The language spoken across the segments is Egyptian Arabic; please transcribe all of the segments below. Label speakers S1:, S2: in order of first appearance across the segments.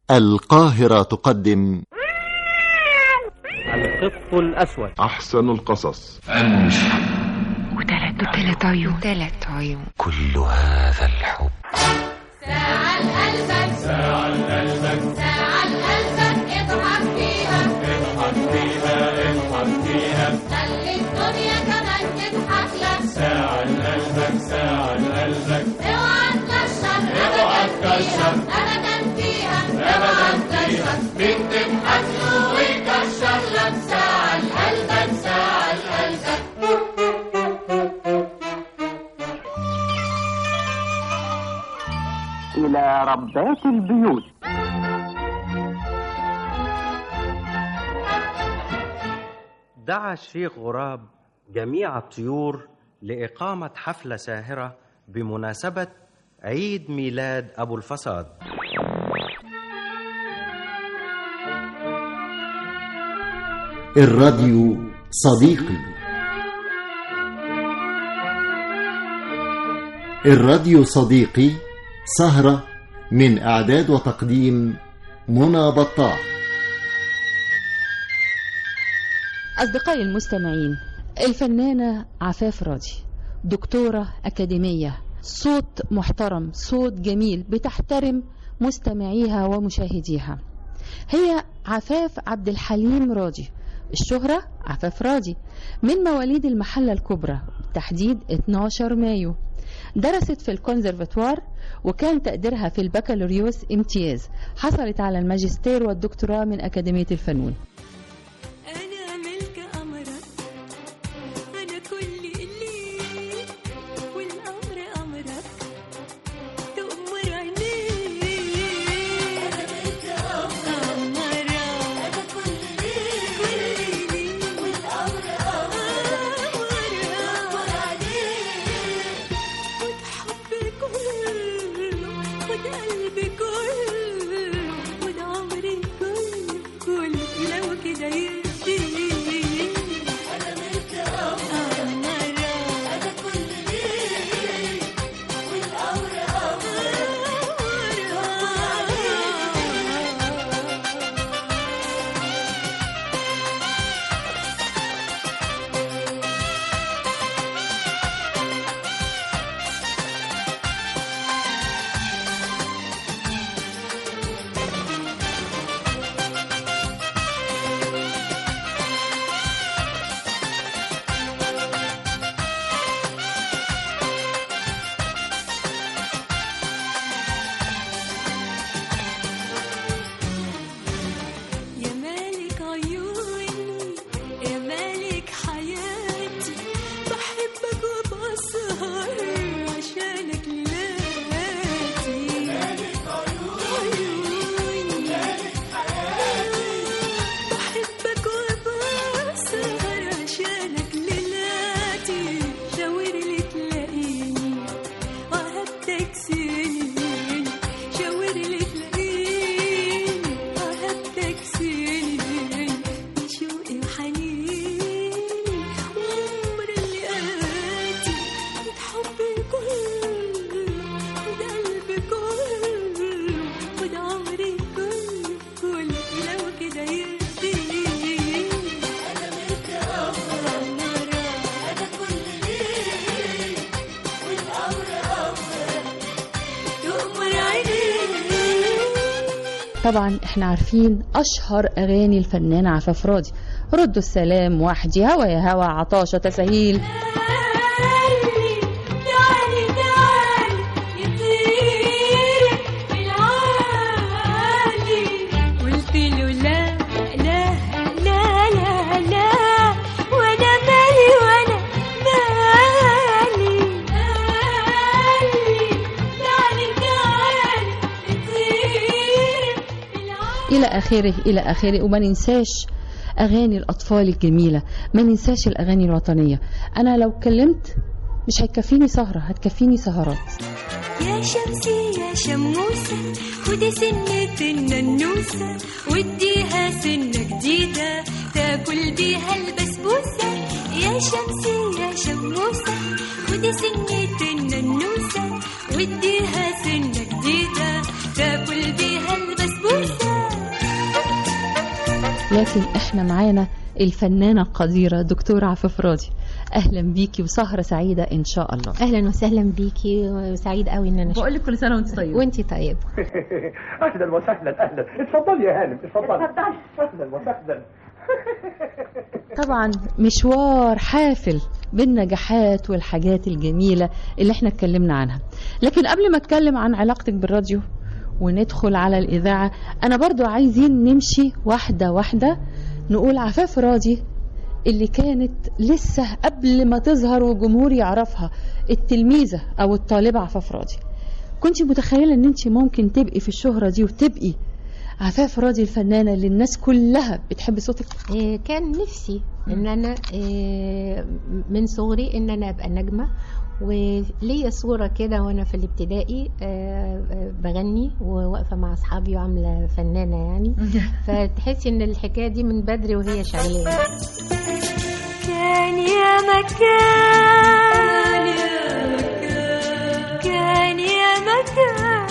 S1: القاهرة تقدم
S2: القط الأسود
S3: أحسن القصص
S4: وثلاث وثلاث عيون ثلاث عيون
S1: كل هذا الحب
S5: ساعة لقلبك ساعة لقلبك ساعة لقلبك اضحك فيها اضحك فيها اضحك فيها خلي الدنيا كمان تضحك لك ساعة لقلبك ساعة لقلبك اوعى تكشر اوعى تكشر ابدا فيها اوعى تكشر مين تضحك له ويكشر لك ساعة لقلبك ساعة لقلبك
S6: إلى ربات البيوت
S2: دعا الشيخ غراب جميع الطيور لإقامة حفلة ساهرة بمناسبة عيد ميلاد أبو الفساد
S1: الراديو صديقي الراديو صديقي سهرة من إعداد وتقديم منى بطاح
S7: أصدقائي المستمعين الفنانة عفاف راضي دكتورة أكاديمية صوت محترم صوت جميل بتحترم مستمعيها ومشاهديها هي عفاف عبد الحليم راضي الشهرة عفاف راضي من مواليد المحلة الكبرى تحديد 12 مايو درست في الكونسرفاتوار وكان تقديرها في البكالوريوس امتياز حصلت على الماجستير والدكتوراه من أكاديمية الفنون
S8: أنا ملك أمرك أنا كل اللي والأمر أمرك تأمر عينيك أنا ملك أمرك أنا كل اللي والأمر أمرك تأمر عينيك وتحب كله وقلبي كله وعمري كله كله لو كده يرضيك أنا ملك أمرك أنا كل ليك والأمر أمرك يا مالك عيوني يا مالك حياتي بحبك وبسهر عشانك ليلاتي مالك عيوني مالك حياتي بحبك وبسهر عشانك ليلاتي شاور لي تلاقيني وهبتك سنين شاور لي تلاقيني وهبتك سنين بشوقي وحنيني وعمر اللي آتي وتحبي كله وده قلبي كله وده عمري كله كله لو كده يرضيك أنا ملك أمرك أنا كل ليك والأمر أمرك تؤمر عينيك
S7: طبعا احنا عارفين اشهر اغاني الفنانة عفاف راضي ردوا السلام وحدي هوا يا هوا عطاشة تسهيل
S8: تعالي تعالي تعالي يطير في العالي قلت له لا لا لا لا لا وانا مالي وانا مالي تعالي تعالي تعالي يطير في العالي
S7: الى اخره الى اخره وما ننساش اغاني الاطفال الجميله ما ننساش الاغاني الوطنيه انا لو اتكلمت مش هتكفيني سهره هتكفيني سهرات
S8: يا شمسي يا شموسة خدي سنة الننوسة واديها سنة جديدة تاكل بيها البسبوسة يا شمسي يا شموسة خدي سنة الننوسة واديها سنة جديدة تاكل بيها البسبوسة
S7: لكن احنا معانا الفنانة القديرة دكتورة عفاف راضي اهلا بيكي وسهرة سعيدة ان شاء الله
S3: اهلا وسهلا بيكي وسعيد قوي ان انا
S7: بقول لك كل سنة وانت طيبة
S3: وانتي طيب
S9: اهلا وسهلا اهلا اتفضلي يا هانم اتفضلي اهلا وسهلا
S7: طبعا مشوار حافل بالنجاحات والحاجات الجميلة اللي احنا اتكلمنا عنها لكن قبل ما اتكلم عن علاقتك بالراديو وندخل على الإذاعة أنا برضو عايزين نمشي واحدة واحدة نقول عفاف راضي اللي كانت لسه قبل ما تظهر والجمهور يعرفها التلميذة أو الطالبة عفاف راضي كنت متخيلة ان انت ممكن تبقي في الشهرة دي وتبقي عفاف راضي الفنانة اللي الناس كلها بتحب صوتك
S3: إيه، كان نفسي ان انا إيه، من صغري ان انا ابقى نجمه وليا صورة كده وأنا في الابتدائي آه، آه، بغني وواقفة مع أصحابي وعاملة فنانة يعني فتحسي إن الحكاية دي من بدري وهي شغالة
S8: كان يا مكان كان يا مكان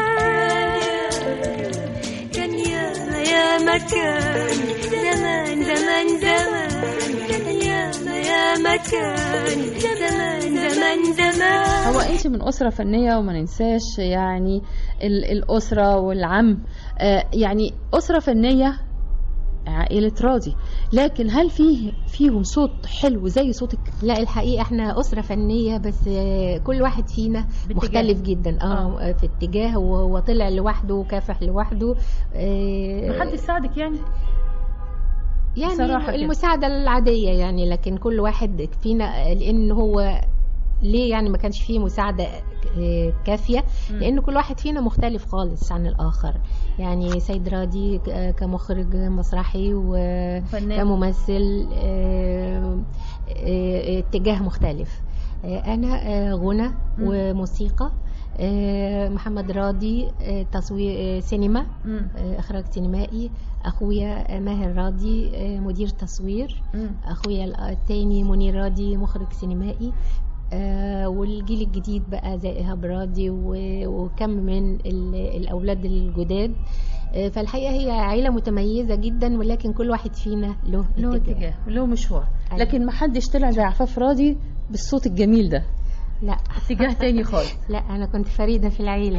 S8: كان يا يا مكان زمان زمان زمان كان يا يا مكان زمان زمان زمان
S7: هو انت من اسره فنيه وما ننساش يعني ال- الاسره والعم آه، يعني اسره فنيه عائله راضي لكن هل فيه فيهم صوت حلو زي صوتك
S3: لا الحقيقة احنا أسرة فنية بس آه، كل واحد فينا
S7: باتجاه.
S3: مختلف جدا اه في اتجاه وهو طلع لوحده وكافح لوحده آه،
S7: محدش ساعدك يعني
S3: يعني
S7: بصراحة كده.
S3: المساعدة العادية يعني لكن كل واحد فينا لأن هو ليه يعني ما كانش فيه مساعدة آه، كافية
S7: مم.
S3: لأن كل واحد فينا مختلف خالص عن الآخر يعني سيد راضي ك- كمخرج مسرحي وكممثل آه، آه، اتجاه مختلف آه، أنا آه، غنى وموسيقى آه، محمد راضي آه، تصوير آه، سينما
S7: مم.
S3: آه، إخراج سينمائي أخويا آه، ماهر راضي آه، مدير تصوير
S7: مم.
S3: أخويا التاني منير راضي مخرج سينمائي آه، والجيل الجديد بقى زي إيهاب راضي و- وكم من ال- الأولاد الجداد آه، فالحقيقة هي عيلة متميزة جدا ولكن كل واحد فينا له
S7: له اتجاه له مشوار
S3: أيوة.
S7: لكن محدش طلع زي عفاف راضي بالصوت الجميل ده
S3: لا
S7: اتجاه تاني خالص
S3: لا أنا كنت فريدة في العيلة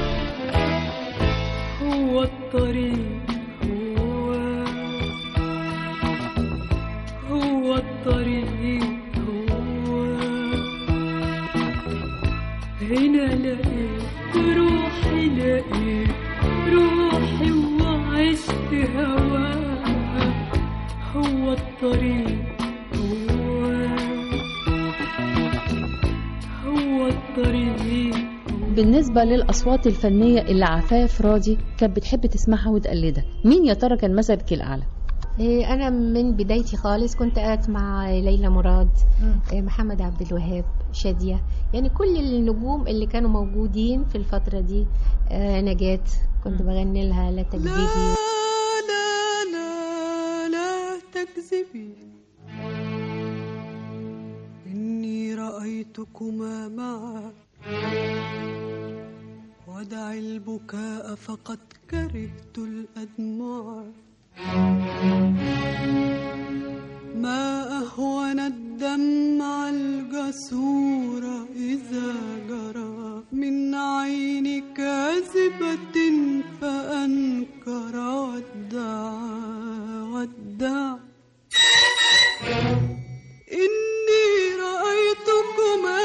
S8: هو الطريق هو هو الطريق هو هنا لقيت روحي لقيت روحي وعشت هواها هو الطريق هو هو الطريق
S7: بالنسبة للأصوات الفنية اللي عفاف راضي كانت بتحب تسمعها وتقلدها مين يا ترى كان مذهبك الأعلى؟
S3: إيه، أنا من بدايتي خالص كنت أسمع ليلى مراد إيه، محمد عبد الوهاب شادية يعني كل النجوم اللي كانوا موجودين في الفترة دي آه، نجاة كنت بغني لها لا تكذبي
S8: لا لا لا تكذبي إني رأيتكما معا ودع البكاء فقد كرهت الأدمع ما أهون الدمع الجسور إذا جرى من عين كاذبة فأنكر ودع ودع إني رأيتكما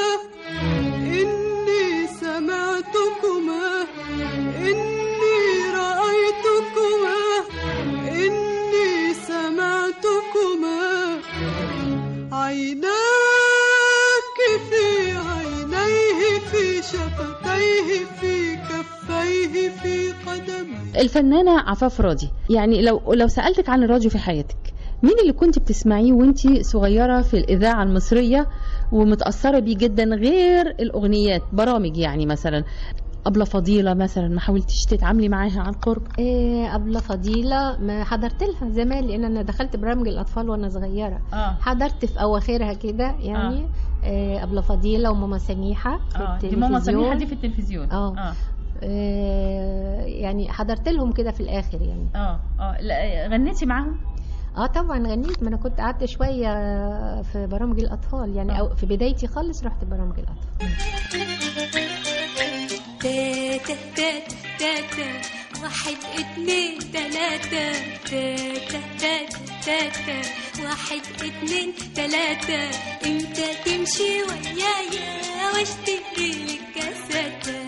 S8: إني سمعتكما إني رأيتكما إني سمعتكما عيناك في عينيه في شفتيه في كفيه في قدميه
S7: الفنانة عفاف راضي يعني لو لو سألتك عن الراديو في حياتك مين اللي كنت بتسمعيه وانت صغيرة في الإذاعة المصرية ومتأثرة بيه جدا غير الأغنيات برامج يعني مثلا أبلة فضيلة مثلا ما حاولتيش تتعاملي معاها عن قرب
S3: إيه، أبلة فضيلة ما حضرت لها زمان لأن أنا دخلت برامج الأطفال وأنا صغيرة
S7: اه
S3: حضرت في أواخرها كده يعني آه. أبلة فضيلة وماما سميحة في
S7: اه دي
S3: التلفزيون
S7: ماما سميحة دي في التلفزيون
S3: اه آه، يعني حضرت لهم كده في الآخر يعني
S7: اه اه لا غنيتي معاهم
S3: اه طبعا غنيت ما انا كنت قعدت شويه في برامج الاطفال يعني او في بدايتي خالص رحت برامج الاطفال
S5: تاتا تاتا تاتا واحد اتنين تلاتة تاتا تاتا تاتا واحد اتنين تلاتة امتى تمشي ويايا واشتري لك كاساتة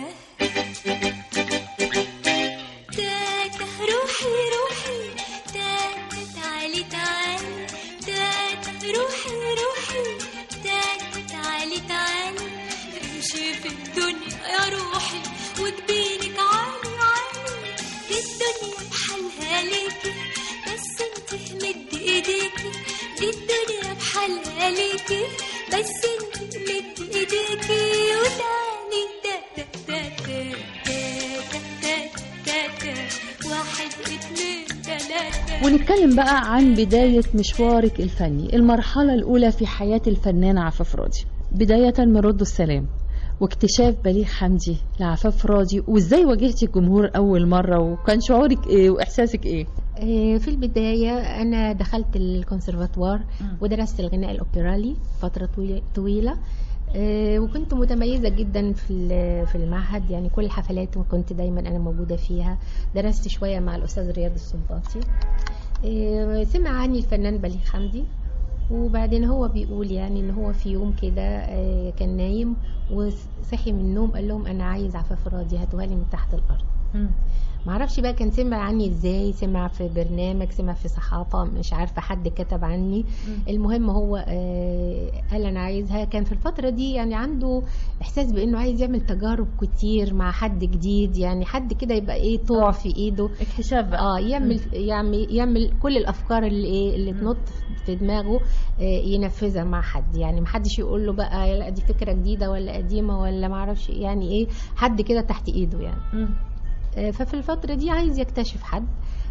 S5: تاتا روحي روحي تاتا تعالي تعالي تاتا روحي روحي تاتا تعالي تعالي امشي في الدنيا يا روحي وجبينك عالي عالي دي الدنيا بحالها ليكي بس انت مد ايديكي دي الدنيا بحالها ليكي بس انت مد ايديكي وتاني تاتا تاتا تاتا تاتا تاتا واحد اتنين تلاتة
S7: ونتكلم بقى عن بداية مشوارك الفني المرحلة الأولى في حياة الفنان عفاف راضي بداية من رد السلام واكتشاف بليغ حمدي لعفاف راضي وازاي واجهتي الجمهور أول مرة وكان شعورك ايه وإحساسك ايه
S3: آه، في البداية أنا دخلت الكونسرفاتوار ودرست الغناء الأوبرالي فترة طوي- طويلة آه، وكنت متميزة جدا في ال- في المعهد يعني كل الحفلات كنت دايما أنا موجودة فيها درست شوية مع الأستاذ رياض السنباطي آه، سمع عني الفنان بليغ حمدي وبعدين هو بيقول يعني ان هو في يوم كده آه، كان نايم وصحي من النوم قال لهم انا عايز عفاف راضي هاتوها لي من تحت الارض معرفش بقى كان سمع عني ازاي سمع في برنامج سمع في صحافة مش عارفة حد كتب عني المهم هو آه، قال انا عايزها كان في الفترة دي يعني عنده احساس بانه عايز يعمل تجارب كتير مع حد جديد يعني حد كده يبقى ايه طوع في ايده
S7: اكتشاف بقى
S3: اه يعمل يعمل يعمل كل الافكار اللي ايه اللي تنط في دماغه آه، ينفذها مع حد يعني محدش يقول له بقى لا دي فكرة جديدة ولا قديمة ولا معرفش يعني ايه حد كده تحت ايده يعني آه، ففي الفترة دي عايز يكتشف حد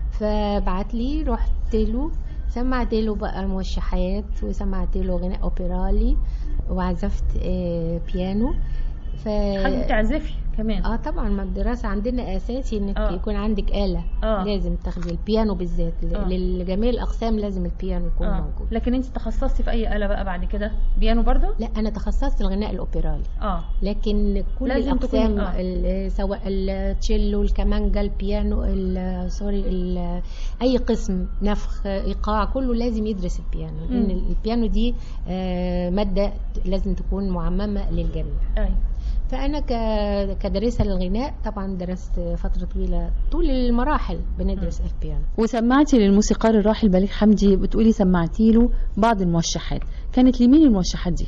S3: فبعت لي رحت له سمعت له بقى موشحات وسمعت له غناء اوبرالي وعزفت آه، بيانو ف
S7: حابة تعزفي كمان
S3: اه طبعا ما الدراسة عندنا اساسي انك
S7: آه.
S3: يكون عندك آلة
S7: آه.
S3: لازم تاخدي البيانو بالذات ل-
S7: آه.
S3: لجميع الاقسام لازم البيانو يكون
S7: آه.
S3: موجود
S7: لكن انت تخصصتي في اي آلة بقى بعد كده بيانو برضو
S3: لا انا تخصصت الغناء الاوبرالي
S7: اه
S3: لكن كل
S7: لازم تكوني-
S3: الاقسام
S7: آه.
S3: ال- سواء التشيلو الكمانجا البيانو ال- سوري ال- اي قسم نفخ ايقاع كله لازم يدرس البيانو لان
S7: مم.
S3: البيانو دي آه، ماده لازم تكون معممه للجميع
S7: ايوه
S3: فانا ك- كدارسه للغناء طبعا درست فتره طويله طول المراحل بندرس البيانو
S7: وسمعتي للموسيقار الراحل بليغ حمدي بتقولي سمعتي له بعض الموشحات كانت لمين الموشحات دي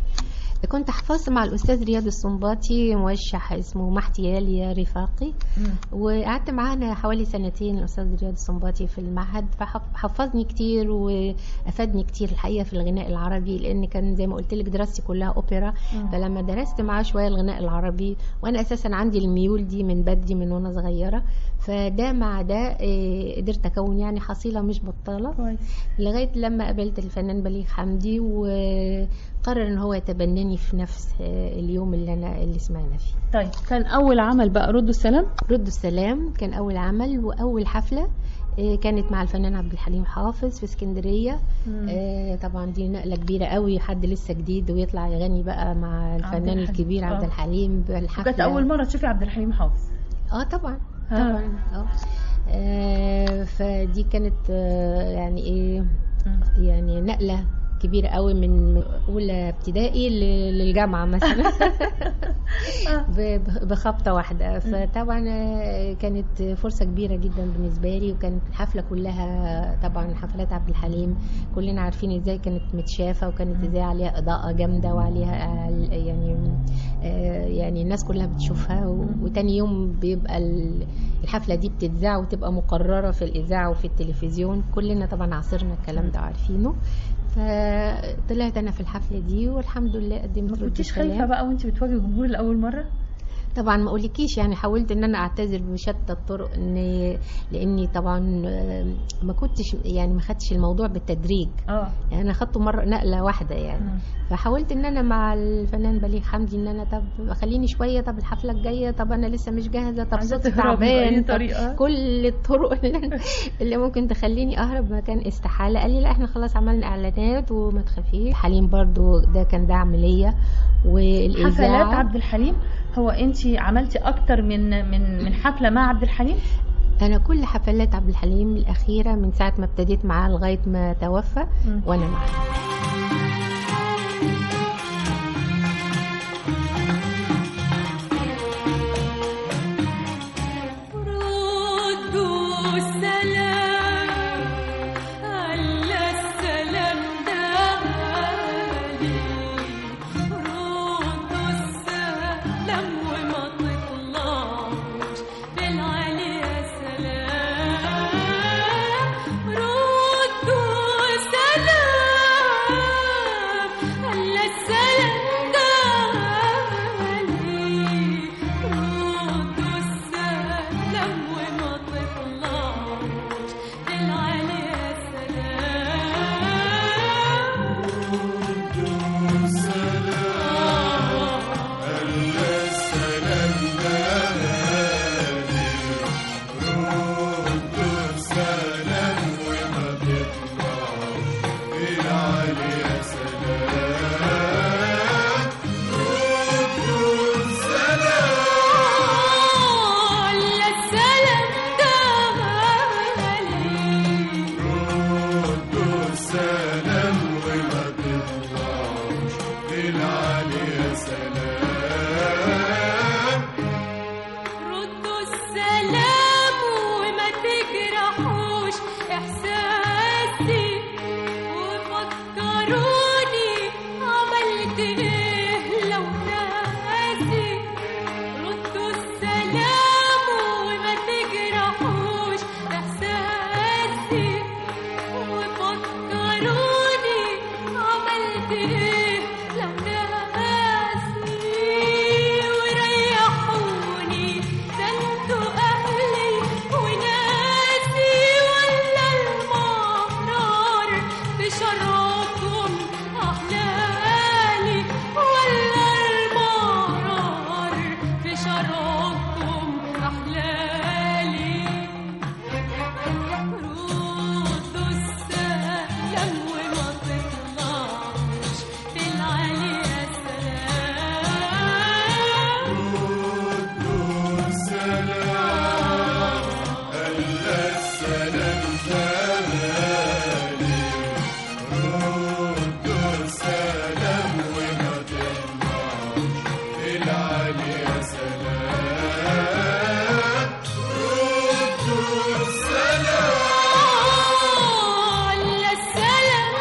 S3: كنت حفظت مع الاستاذ رياض السنباطي موشح اسمه محتيال يا رفاقي وقعدت معانا حوالي سنتين الاستاذ رياض السنباطي في المعهد فحفظني كتير وافادني كتير الحقيقه في الغناء العربي لان كان زي ما قلت لك دراستي كلها اوبرا
S7: مم.
S3: فلما درست معاه شويه الغناء العربي وانا اساسا عندي الميول دي من بدري من وانا صغيره فده مع ده آه، قدرت اكون يعني حصيله مش بطاله
S7: كويس
S3: لغايه لما قابلت الفنان بليغ حمدي وقرر ان هو يتبناني في نفس آه، اليوم اللي انا اللي سمعنا فيه
S7: طيب كان اول عمل بقى ردوا السلام
S3: رد السلام كان اول عمل واول حفله آه، كانت مع الفنان عبد الحليم حافظ في اسكندريه
S7: مم.
S3: آه، طبعا دي نقله كبيره قوي حد لسه جديد ويطلع يغني بقى مع الفنان
S7: الحليم.
S3: الكبير عبد
S7: آه.
S3: الحليم بالحفله
S7: كانت اول مره تشوفي عبد الحليم حافظ
S3: اه طبعا
S7: آه.
S3: طبعا اه آه، فدي كانت آه، يعني ايه يعني نقله كبيره قوي من من اولى ابتدائي ل- للجامعه مثلا ب- ب- بخبطه واحده فطبعا آه، كانت فرصه كبيره جدا بالنسبه لي وكانت الحفله كلها طبعا حفلات عبد الحليم كلنا عارفين ازاي كانت متشافه وكانت ازاي عليها اضاءه جامده وعليها آه، يعني آه، يعني الناس كلها بتشوفها و- وتاني يوم بيبقى ال- الحفله دي بتتذاع وتبقى مقرره في الاذاعه وفي التلفزيون كلنا طبعا عاصرنا الكلام ده عارفينه فطلعت انا في الحفله دي والحمد لله قدمت
S7: ما
S3: رد
S7: كنتيش
S3: السلام.
S7: خايفه بقى وانت بتواجهي الجمهور لاول مره
S3: طبعا ما اقولكيش يعني حاولت ان انا اعتذر بشتى الطرق ان لاني طبعا آه، ما كنتش يعني ما خدتش الموضوع بالتدريج
S10: اه
S3: يعني انا خدته مره نقله واحده يعني
S10: مم.
S3: فحاولت ان انا مع الفنان بليغ حمدي ان انا طب خليني شويه طب الحفله الجايه طب انا لسه مش جاهزه طب
S10: عايزة
S3: صوتي
S10: تهربي بأي
S3: تعبان طب
S10: طريقة.
S3: كل الطرق اللي, اللي ممكن تخليني اهرب ما كان استحاله قال لي لا احنا خلاص عملنا اعلانات وما تخافيش حليم برضو ده كان دعم ليا والاذاعه
S10: حفلات عبد الحليم هو انت عملتي اكتر من من من حفله مع عبد الحليم
S3: انا كل حفلات عبد الحليم الاخيره من ساعه ما ابتديت معاه لغايه ما توفى
S10: مم.
S3: وانا معاه
S5: ردوا السلام على السلام دالي ردوا السلام وما تطلعوش بالعلي يا سلام ردوا السلام على السلام دالي ردوا السلام وما تطلعوش بالعلي يا سلام على السلام دالي ردوا السلام وما تجرحوش احساسي وفكروني عملت ايه لو ناسي ردوا السلام وما تجرحوش احساسي وفكروني عملت ايه لو ناسي وريحوني ده انتوا اهلي وناسي ولا المهرار بشركم احلالي ولا المهرار بشركم احلالي ردوا السلام وما تطلعوش بالعلي يا سلام على السلام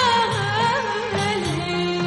S5: دالي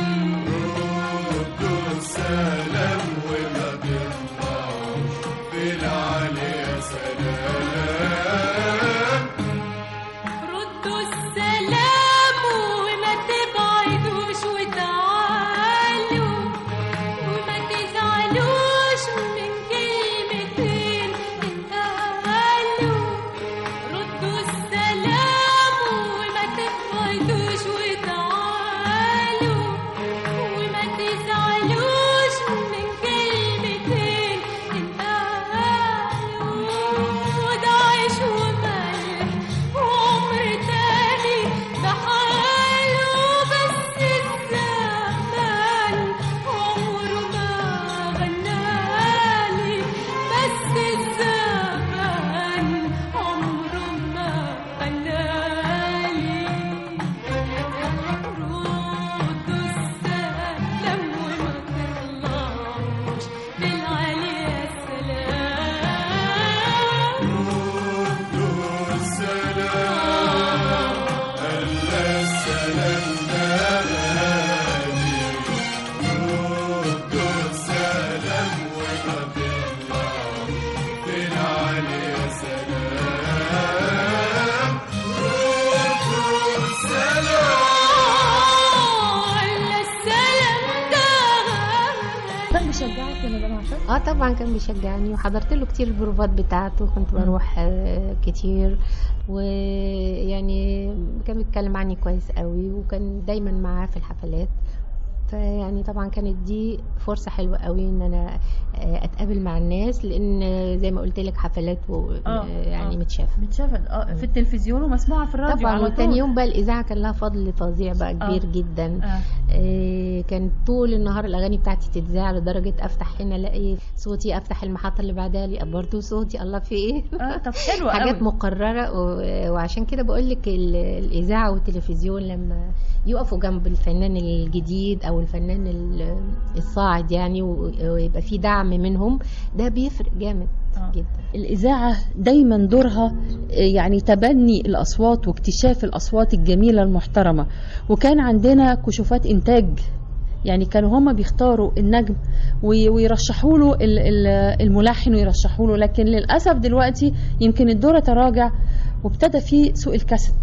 S3: اه طبعا كان بيشجعني وحضرت له كتير البروفات بتاعته كنت بروح آه كتير ويعني كان بيتكلم عني كويس قوي وكان دايما معاه في الحفلات فيعني طبعا كانت دي فرصة حلوة قوي ان انا آه، اتقابل مع الناس لان زي ما قلت لك حفلات و-
S10: آه،
S3: يعني
S10: آه.
S3: متشافة
S10: متشافة اه في التلفزيون ومسموعة في الراديو
S3: طبعا
S10: على
S3: وتاني
S10: طول.
S3: يوم بقى الاذاعه كان لها فضل فظيع بقى كبير
S10: آه.
S3: جدا
S10: آه.
S3: آه، كان طول النهار الاغاني بتاعتي تتذاع لدرجه افتح هنا الاقي صوتي افتح المحطه اللي بعدها الاقي برضه صوتي الله في ايه
S10: اه طب حلو
S3: حاجات
S10: قوي.
S3: مقرره و- وعشان كده بقول لك ال- الاذاعه والتلفزيون لما يقفوا جنب الفنان الجديد او الفنان ال- الصاعد يعني و- ويبقى في دعم منهم ده بيفرق جامد جدا
S7: الإذاعة دايما دورها آه، يعني تبني الأصوات واكتشاف الأصوات الجميلة المحترمة وكان عندنا كشوفات إنتاج يعني كانوا هما بيختاروا النجم وي- ويرشحوا له ال- ال- الملحن ويرشحوا له لكن للأسف دلوقتي يمكن الدور تراجع وابتدى في سوق الكاسيت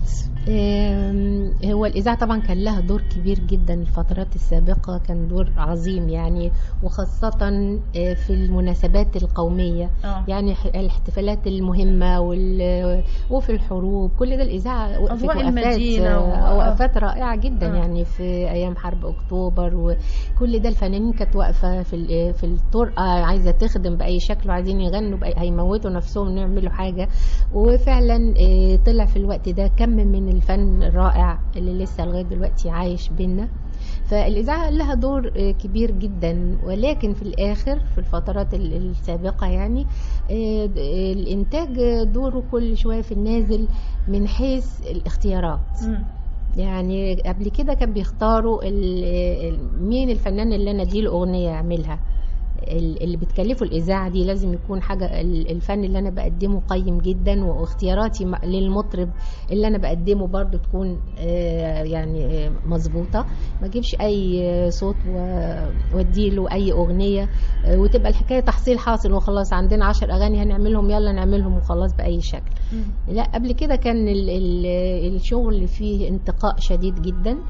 S3: آم، هو الإذاعة طبعا كان لها دور كبير جدا الفترات السابقة كان دور عظيم يعني وخاصة آه، في المناسبات القومية
S10: آه.
S3: يعني ح- الاحتفالات المهمة وال- وفي الحروب كل ده الإذاعة وقفت
S10: أضواء
S3: وقفات
S10: المدينة
S3: آه،
S10: و-
S3: وقفات رائعة جدا
S10: آه.
S3: يعني في أيام حرب أكتوبر وكل ده الفنانين كانت واقفة في ال- في الطرقة عايزة تخدم بأي شكل وعايزين يغنوا بأي هيموتوا نفسهم إنهم يعملوا حاجة وفعلا آه، طلع في الوقت ده كم من الفن الرائع اللي لسه لغايه دلوقتي عايش بينا فالإذاعة لها دور آه، كبير جدا ولكن في الآخر في الفترات ال- السابقة يعني آه، د- آه، الإنتاج آه، دوره كل شوية في النازل من حيث الاختيارات
S10: مم.
S3: يعني قبل كده كان بيختاروا ال- ال- مين الفنان اللي انا اديله اغنيه يعملها ال- اللي بتكلفه الاذاعه دي لازم يكون حاجه ال- الفن اللي انا بقدمه قيم جدا واختياراتي م- للمطرب اللي انا بقدمه برضو تكون آه، يعني آه، مظبوطه ما اجيبش اي آه، صوت و- واديله اي اغنيه آه، وتبقى الحكايه تحصيل حاصل وخلاص عندنا عشر اغاني هنعملهم يلا نعملهم وخلاص باي شكل لا قبل كده كان ال ال الشغل فيه انتقاء شديد جدا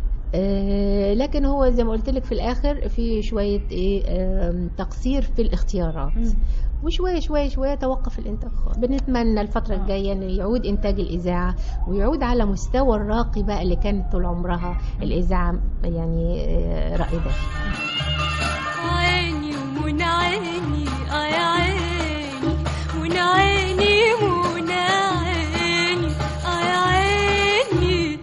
S3: آه، لكن هو زي ما قلت لك في الاخر في شويه ايه آم، تقصير في الاختيارات وشويه شويه شويه توقف الانتاج خالص بنتمنى الفتره الجايه ان يعود انتاج الاذاعه ويعود على مستوى الراقي بقى اللي كانت طول عمرها الاذاعه يعني آه، رائده
S5: عيني ومنى عيني اه يا عيني منى عيني منى عيني اه يا عيني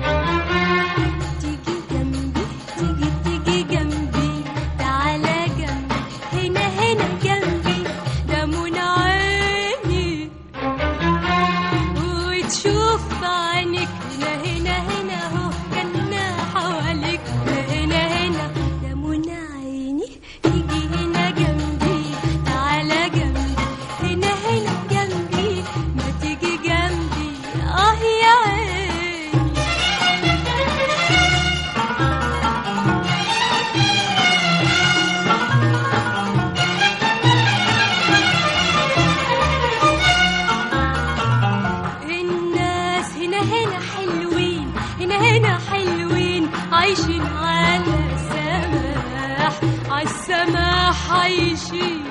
S5: تيجي جنبي تيجي تيجي جنبي تعالى جنبي هنا هنا جنبي ده منى عيني وتشوف عينك هنا هنا هنا اهو كنا حواليك هنا هنا ده منى عيني تيجي هنا جنبي تعالى جنبي هنا هنا جنبي ما تيجي جنبي اه يا عيني الناس هنا هنا حلوين هنا هنا حلوين عايشين على السماح على السماح عايشين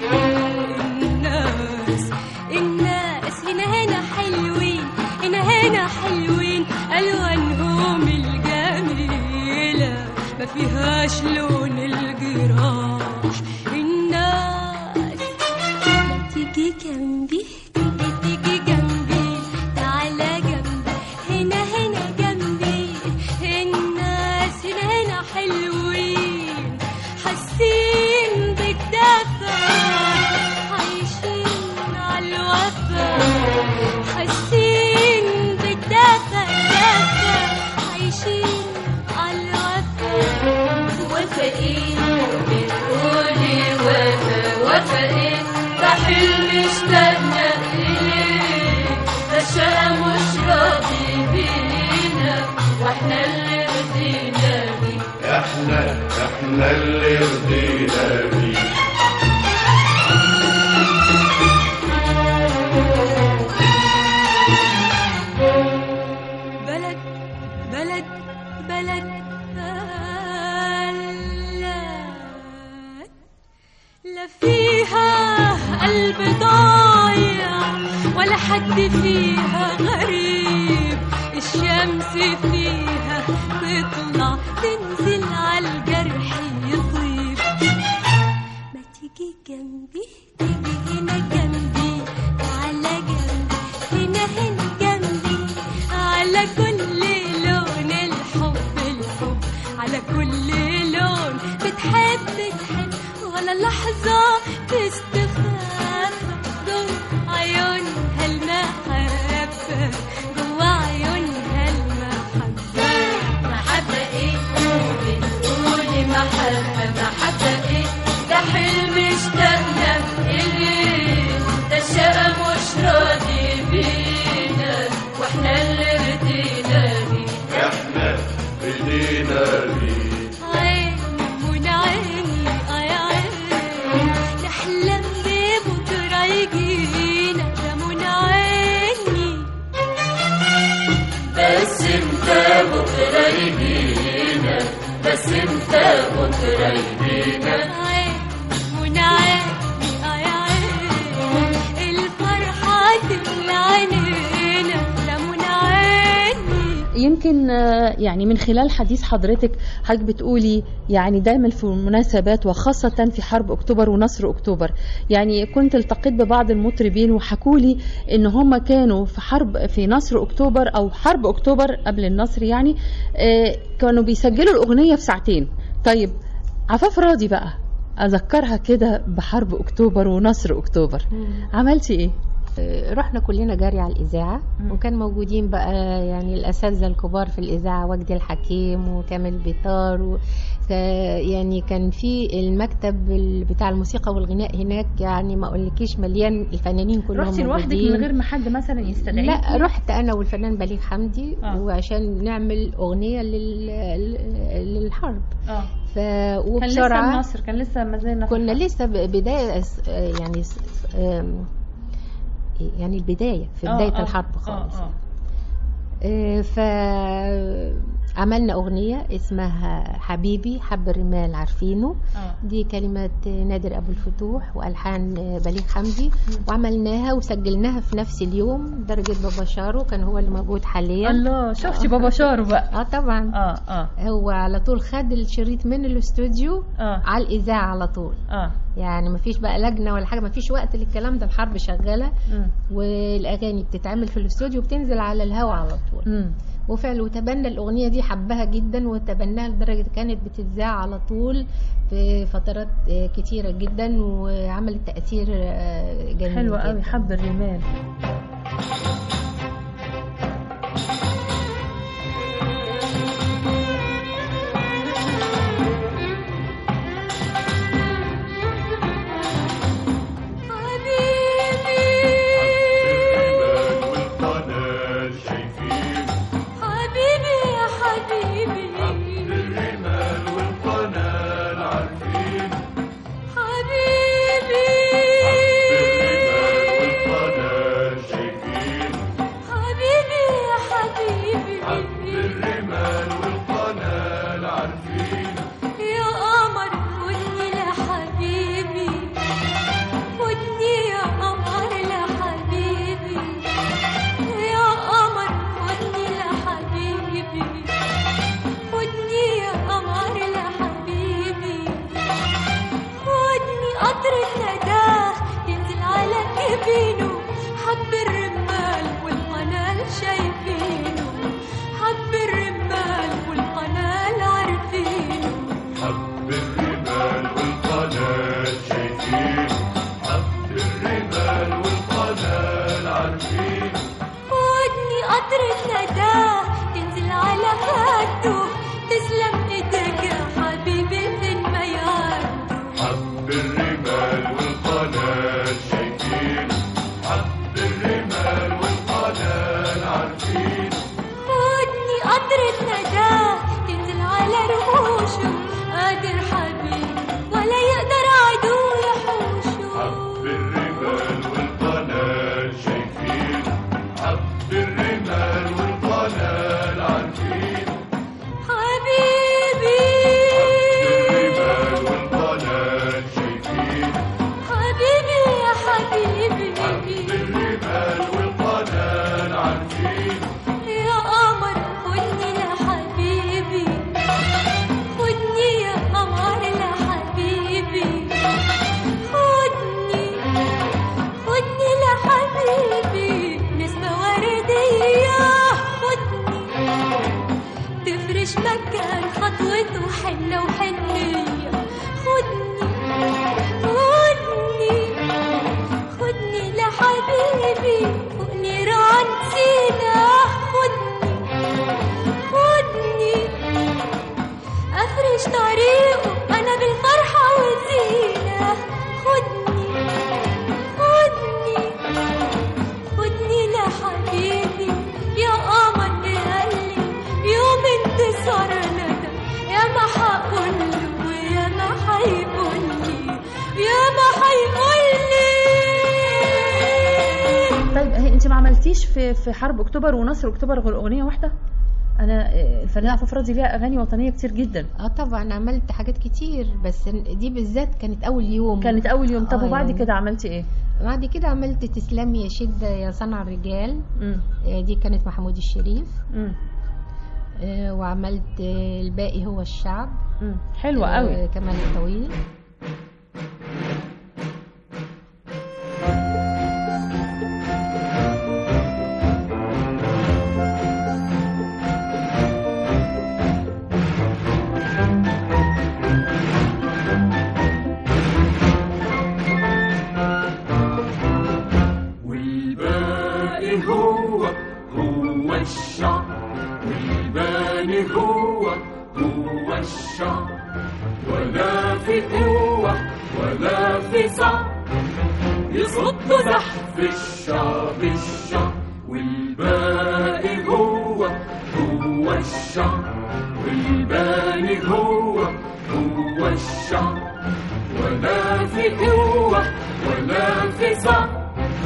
S5: الناس الناس هنا هنا حلوين هنا هنا حلوين ألوانهم الجميلة ما فيهاش لون الجراح الناس ما تيجي جنبي تيجي تيجي جنبي تعالى جنبي هنا هنا جنبي الناس هنا هنا حلوين حاسين بالدفى عايشين على الوفا حاسين بالدفى دفى عايشين على الوفا وفاقين بتقولي وفا وفاقين ده حلم اشتقنا إليه ده شقى مش راضي بينا واحنا اللي رضينا بيه
S11: احنا احنا اللي رضينا بيه
S5: بلد بلد بلد بلد لا فيها على كل لون الحب الحب على كل لون بتحب بتحب ولا لحظة تستخاف جوا عيونها المحبة جوا عيونها المحبة محبة ايه بتقولي محبة محبة ايه ده حلم اشتقنا اليه ده الشقى مش راضي بينا واحنا اللي رضينا بيه
S11: احنا بدينا بيه
S5: عيني منى عيني اه يا عيني نحلم ببكرة يجينا ده منى عيني
S11: بس امتى بكرة يجينا بس امتى بكرة يجينا
S5: عيني منى عيني اه يا عيني الفرحة تملى عينينا ده منى عيني
S7: يمكن آه، يعني من خلال حديث حضرتك حضرتك بتقولي يعني دايما في المناسبات وخاصة في حرب أكتوبر ونصر أكتوبر يعني كنت التقيت ببعض المطربين وحكوا لي إن هم كانوا في حرب في نصر أكتوبر أو حرب أكتوبر قبل النصر يعني آه، كانوا بيسجلوا الأغنية في ساعتين طيب عفاف راضي بقى أذكرها كده بحرب أكتوبر ونصر أكتوبر عملتي إيه؟
S3: آه، رحنا كلنا جري على الإذاعة وكان موجودين بقى يعني الأساتذة الكبار في الإذاعة وجدي الحكيم وكامل بيطار و ف- يعني كان في المكتب ال- بتاع الموسيقى والغناء هناك يعني ما أقولكيش مليان الفنانين كلهم
S10: رحتي لوحدك
S3: موجودين.
S10: من غير ما حد مثلا يستدعيك
S3: لا رحت انا والفنان بليغ حمدي
S10: آه.
S3: وعشان نعمل اغنيه لل... للحرب
S10: اه
S3: ف
S10: كان لسه
S3: وبسرعه
S10: النصر كان لسه ما زلنا في
S3: كنا
S10: الحرب.
S3: لسه ب- بدايه س- يعني س- آم، يعني البدايه في
S10: آه،
S3: بدايه
S10: آه،
S3: الحرب
S10: آه،
S3: خالص
S10: آه.
S3: آه، فعملنا أغنية اسمها حبيبي حب الرمال عارفينه
S10: آه.
S3: دي كلمات نادر أبو الفتوح وألحان بليغ حمدي وعملناها وسجلناها في نفس اليوم درجة بابا شارو كان هو اللي موجود حاليا
S10: الله شفتي بابا شارو بقى
S3: اه طبعا
S10: اه اه
S3: هو على طول خد الشريط من الاستوديو
S10: اه
S3: على الإذاعة على طول
S10: اه
S3: يعني مفيش بقى لجنة ولا حاجة مفيش وقت للكلام ده الحرب شغالة
S10: مم.
S3: والاغاني بتتعمل في الاستوديو وبتنزل على الهواء على طول
S10: مم.
S3: وفعلا وتبنى الاغنيه دي حبها جدا وتبناها لدرجه كانت بتتذاع على طول في فترات آه، كتيره جدا وعملت تاثير آه، جميل
S10: حلوة قوي
S3: جداً.
S10: حب الرمال
S11: الرمال والقناة شايفين
S5: حبيبي يا حبيبي
S11: الرمال والقناة عارفين
S5: حبيبي
S11: الرمال والقناة شايفين
S5: حبيبي يا حبيبي
S11: الرمال والقناة عارفين
S5: يا قمر خدني لحبيبي خدني يا قمر لحبيبي يا قمر خدني لحبيبي خدني يا قمر لحبيبي خدني قطر النداه ينزل على جبينه حب الرمال والقنال شايفينه حب الرمال والقنال عارفينه
S11: حب الرمال والقناة شايفين حب الرمال والقناة عارفين
S5: خدني قطر النداه تنزل على خده تسلم ايدك يا حبيبي من ما يعدوا
S11: حب الرمال والقناة شايفين حب الرمال والقناة عارفين
S5: خدني قطر النداه تنزل على رموشه قادر حبيبي ولا يقدر عدو يحوشه
S11: حب الرمال والقناة شايفين حب الرمال والقناة عارفين
S5: حبيبي
S11: الرمال والقناة شايفين
S5: حبيبي يا حبيبي
S11: حب الرمال والقناة عارفين
S5: يا قمر خدني لحبيبي خدني يا قمر لحبيبي خدني خدني لحبيبي نسمة وردية خدني مكان خطوته حنة وحنية خدني خدني خدني لحبيبي فوق نيران سينا خدني خدني أفرش طريقه أنا بالفرحة والزينة خدني خدني خدني لحبيبي يا قمر بقلبي يوم انتصارنا ده يا ما هقوله ويا ما هيقولي يا ما هيقولي
S10: طيب هي انت ما عملتيش في في حرب اكتوبر ونصر اكتوبر غير اغنيه واحده انا آه، الفنانه عفاف راضي ليها اغاني وطنيه كتير جدا
S3: اه طبعا عملت حاجات كتير بس دي بالذات كانت اول يوم
S10: كانت اول يوم طب
S3: آه
S10: وبعد
S3: يعني.
S10: كده عملتي ايه
S3: بعد كده عملت تسلم يا شدة يا صنع الرجال
S10: مم.
S3: آه، دي كانت محمود الشريف
S10: مم.
S3: آه، وعملت آه، الباقي هو الشعب
S10: مم. حلوه قوي
S3: آه، كمال الطويل
S11: والباقي هو هو الشعب والباقي هو هو الشعب ولا في قوة ولا في صعب يصد زحف الشعب الشعب والباقي هو هو الشعب والباقي هو هو الشعب ولا في قوة ولا في صعب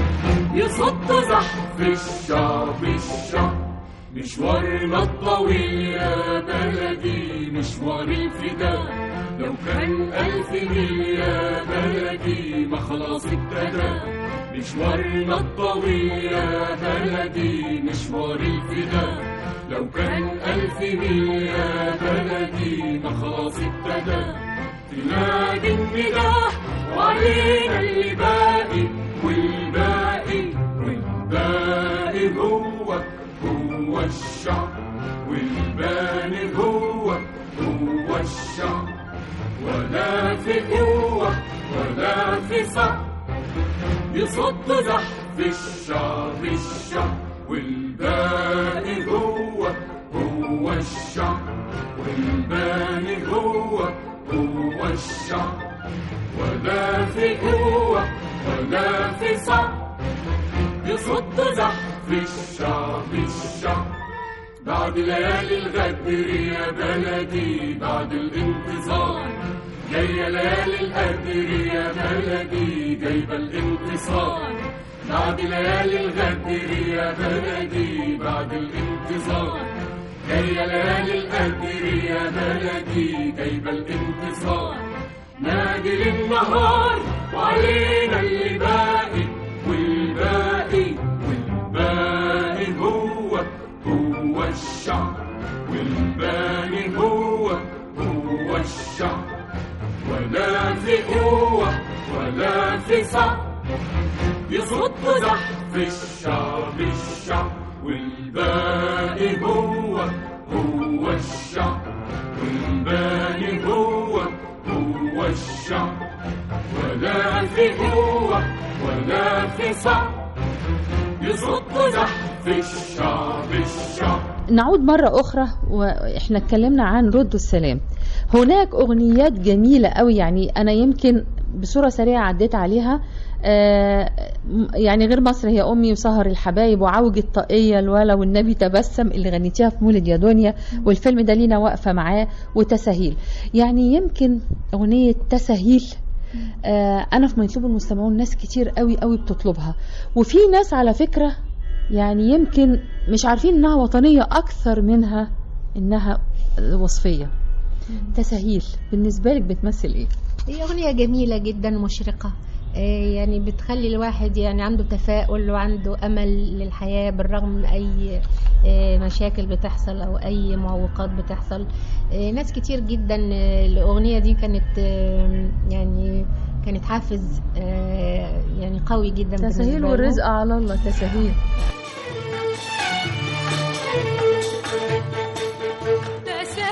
S11: يصد زحف الشعب الشعب مشوارنا الطويل يا بلدي مشوار الفداء لو كان ألف ميل يا بلدي ما خلاص ابتدى مشوارنا الطويل يا بلدي مشوار الفداء لو كان ألف ميل يا بلدي ما خلاص ابتدى تنادي النداء وعلينا اللي باقي والباقي والباقي هو هو الشعب والباقي هو هو الشعب ولا في قوة ولا في صعب يصد زحف الشعب الشعب والباقي هو هو الشعب والباقي هو هو الشعب ولا في قوة ولا في صعب يصد زحف الشعب الشعب بعد ليالي الغدر يا بلدي بعد الانتظار جاية ليالي القدر يا بلدي جايبة الانتصار بعد ليالي الغدر يا بلدي بعد الانتظار جاية ليالي القدر يا بلدي جايبة الانتصار نادي للنهار وعلينا اللي باقي والباقي والباقي هو هو الشعب والباقي هو هو الشعب ولا في قوة ولا في صعب يصد زحف الشعب الشعب والباقي هو هو الشعب والباقي هو هو الشعب ولا في قوة ولا في صعب يصد زحف الشعب الشعب
S7: نعود مرة أخرى وإحنا اتكلمنا عن رد السلام هناك أغنيات جميلة قوي يعني أنا يمكن بصورة سريعة عديت عليها آه، يعني غير مصر هي أمي وسهر الحبايب وعوج الطاقية الولا والنبي تبسم اللي غنيتيها في مولد يا دنيا والفيلم ده لينا واقفة معاه وتساهيل يعني يمكن أغنية تساهيل آه، أنا في مطلوب المستمعون ناس كتير قوي قوي بتطلبها وفي ناس على فكرة يعني يمكن مش عارفين انها وطنية اكثر منها انها وصفية تساهيل بالنسبة لك بتمثل ايه
S3: هي أغنية جميلة جدا مشرقة آه، يعني بتخلي الواحد يعني عنده تفاؤل وعنده أمل للحياة بالرغم من أي آه، مشاكل بتحصل أو أي معوقات بتحصل آه، ناس كتير جدا آه، الأغنية دي كانت آه، يعني كانت حافز آه، يعني قوي جدا
S10: تسهيل
S3: بالنسبة لهم.
S10: والرزق على الله تسهيل
S5: تسهيل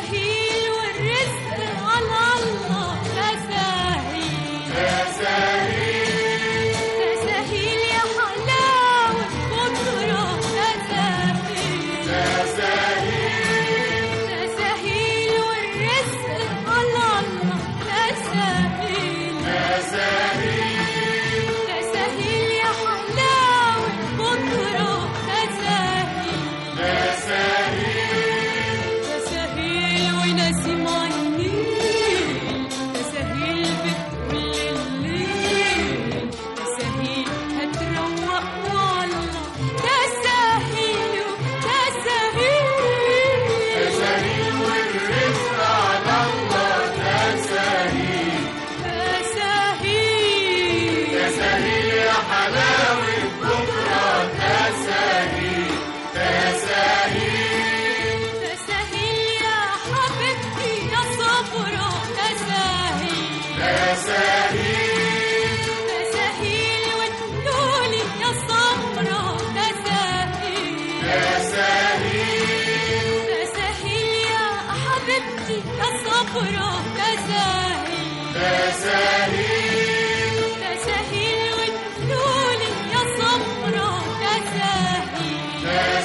S5: تساهيل والنول يا صبرا تساهيل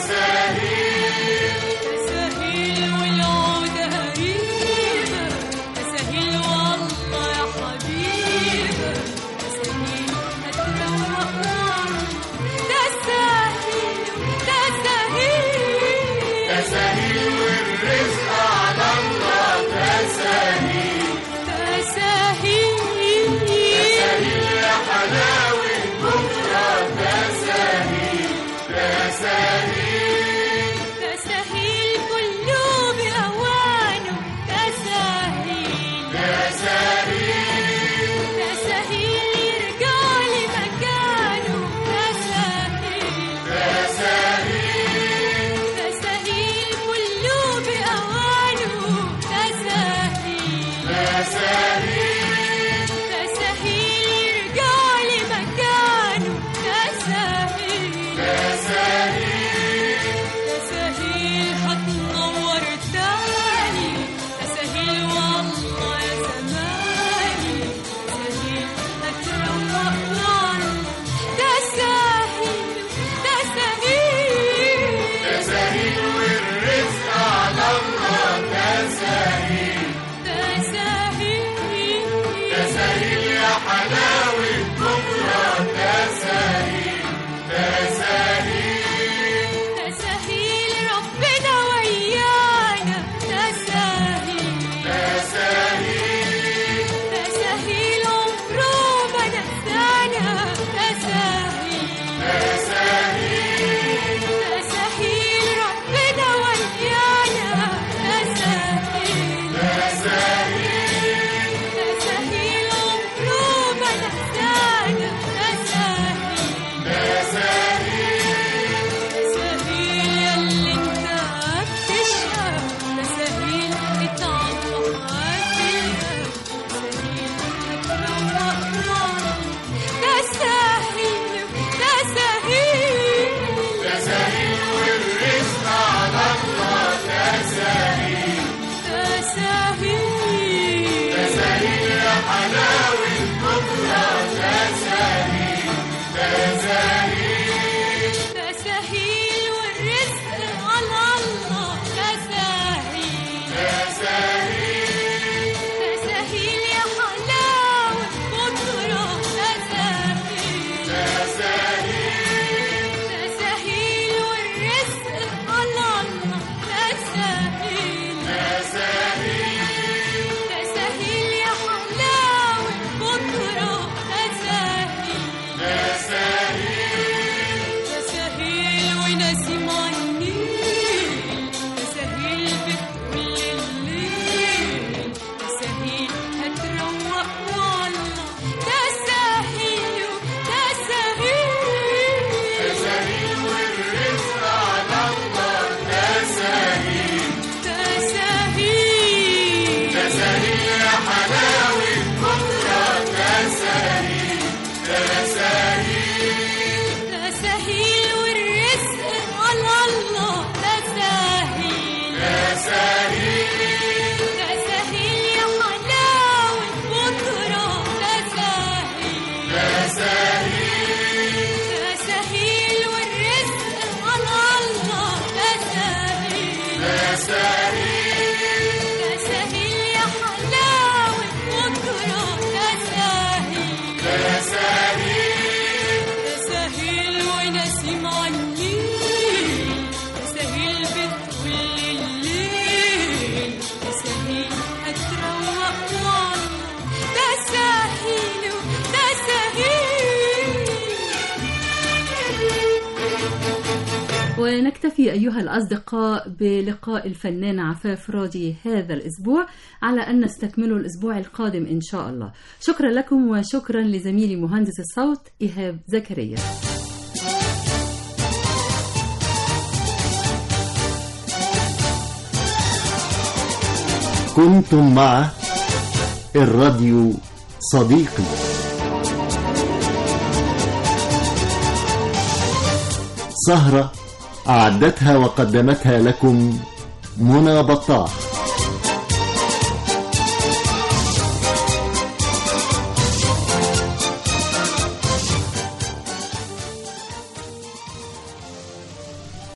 S5: تساهيل والعود قريبة تساهيل والله يا حبيبة تساهيل هتروق تساهيل تساهيل
S11: تساهيل والرزق على الله تساهيل
S5: تساهيل
S11: تساهيل يا حلاوة بكرة تساهيل تساهيل
S5: تساهيل كله بأوانه تساهيل
S11: تساهيل
S5: تساهيل يرجع لمكانه تساهيل
S11: تساهيل
S5: تساهيل كله بأوانه تساهيل
S11: تساهيل
S5: تساهيل يرجع لمكانه تساهيل
S11: تساهيل
S5: تساهيل هتنور تاني تساهيل والله يا زماني تساهيل هتروق نار تساهيل تساهيل
S11: تساهيل والرزق على الله تساهيل
S5: تساهيل
S11: تساهيل يا حلاوة بكرة تساهيل تساهيل
S5: تساهيل ربنا ويانا تساهيل
S11: تساهيل
S5: تساهيل عمره ما نسانا تساهيل
S11: تساهيل
S5: تساهيل ربنا ويانا تساهيل
S11: تساهيل
S5: تساهيل عمره ما نسانا تساهيل
S11: تساهيل
S5: تساهيل ياللي انت بتشقى تساهيل اتعمق هتلقى تساهيل هتروق نار تساهيل تساهيل
S11: تساهيل والرزق على الله تساهيل
S5: تساهيل
S11: تساهيل يا حلاوة بكرة تساهيل تساهيل
S5: تساهيل والرزق على الله تساهيل
S11: تساهيل
S5: تساهيل يا حلاوة بكرة تساهيل
S11: تساهيل
S5: تساهيل والرزق على الله تساهيل
S11: تساهيل
S5: تساهيل يا حلاوة بكرة تساهيل
S11: تساهيل
S5: تساهيل ونسيم النيل تساهيل بتقول الليل تساهيل هتروق والله تساهيل تساهيل
S11: تساهيل والرزق على الله تساهيل
S5: تساهيل
S11: تساهيل يا حلاوة بكرة تساهيل تساهيل
S5: تساهيل والرزق على الله تساهيل
S11: تساهيل
S5: تساهيل يا حلاوة بكرة تساهيل
S11: تساهيل
S5: تساهيل والرزق على الله تساهيل
S11: تساهيل
S5: تساهيل يا حلاوة بكرة تساهيل
S11: تساهيل
S5: تساهيل ونسيم النيل تساهيل بتقول الليل تساهيل هتروق والله تساهيل تساهيل
S12: ونكتفي أيها الأصدقاء بلقاء الفنان عفاف راضي هذا الأسبوع على أن نستكمله الأسبوع القادم إن شاء الله شكرا لكم وشكرا لزميلي مهندس الصوت إيهاب زكريا
S1: كنتم مع الراديو صديقي سهرة أعدتها وقدمتها لكم منى بطاح